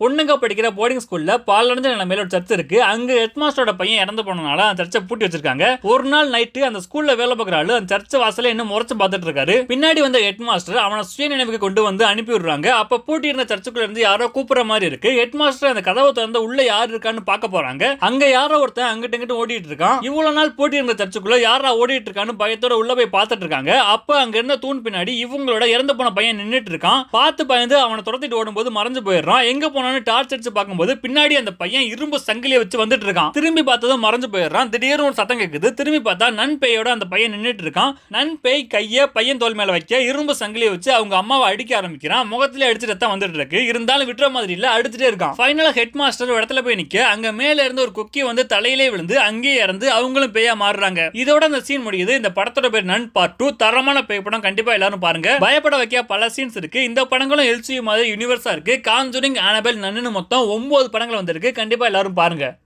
பொண்ணுங்க படிக்கிற போர்டிங் ஸ்கூல்ல பாலடைஞ்ச நிலைமையில ஒரு சர்ச் இருக்கு அங்க ஹெட் மாஸ்டரோட பையன் இறந்து போனனால அந்த சர்ச்சை பூட்டி வச்சிருக்காங்க ஒரு நாள் நைட்டு அந்த ஸ்கூல்ல வேலை பார்க்குற ஆளு அந்த சர்ச் வாசல இன்னும் முறைச்சு பார்த்துட்டு இருக்காரு பின்னாடி வந்த ஹெட் மாஸ்டர் அவனை சுய நினைவுக்கு கொண்டு வந்து அனுப்பி விடுறாங்க அப்ப பூட்டி இருந்த சர்ச்சுக்குள்ள இருந்து யாரோ கூப்பிடுற மாதிரி இருக்கு ஹெட் மாஸ்டர் அந்த கதவை திறந்து உள்ள யார் இருக்கான்னு பார்க்க போறாங்க அங்க யாரோ ஒருத்தன் அங்கிட்டு இங்கிட்டு ஓடிட்டு இருக்கான் இவ்வளவு நாள் பூட்டி இருந்த சர்ச்சுக்குள்ள யாரா ஓடிட்டு இருக்கான்னு பயத்தோட உள்ள போய் பார்த்துட்டு இருக்காங்க அப்ப அங்க இருந்த தூண் பின்னாடி இவங்களோட இறந்து போன பையன் நின்னுட்டு இருக்கான் பார்த்து பயந்து அவனை துரத்திட்டு ஓடும்போது மறைஞ்சு போயிடுறான் எங்க போனான்னு டார்ச் அடிச்சு பார்க்கும்போது பின்னாடி அந்த பையன் இரும்பு சங்கிலியை வச்சு வந்துட்டு இருக்கான் திரும்பி பார்த்ததும் மறைஞ்சு போயிடுறான் திடீர்னு ஒரு சத்தம் கேக்குது திரும்பி பார்த்தா நன் பேயோட அந்த பையன் நின்னுட்டு இருக்கான் நன் பேய் கைய பையன் தோல் மேல வைக்க இரும்பு சங்கிலியை வச்சு அவங்க அம்மாவை அடிக்க ஆரம்பிக்கிறான் முகத்திலே அடிச்சு ரத்தம் வந்துட்டு இருக்கு இருந்தாலும் விட்டுற மாதிரி இல்ல அடிச்சுட்டே இருக்கான் ஃபைனலா ஹெட் மாஸ்டர் ஒரு இடத்துல போய் நிக்க அங்க மேல இருந்து ஒரு குக்கி வந்து தலையிலே விழுந்து அங்கேயே இறந்து அவங்களும் பேயா மாறுறாங்க இதோட அந்த சீன் முடியுது இந்த படத்தோட பேர் நன் பார்ட் டூ தரமான பேய் படம் கண்டிப்பா எல்லாரும் பாருங்க பயப்பட வைக்க பல சீன்ஸ் இருக்கு இந்த படங்களும் எல்சியூ மாதிரி யூனிவர்ஸா இருக்கு காஞ்சூரிங் ஆனபெல் நன்னு மொத்தம் ஒன்பது படங்கள் வந்திருக்கு கண்டிப்பா எல்லாரும் பாருங்க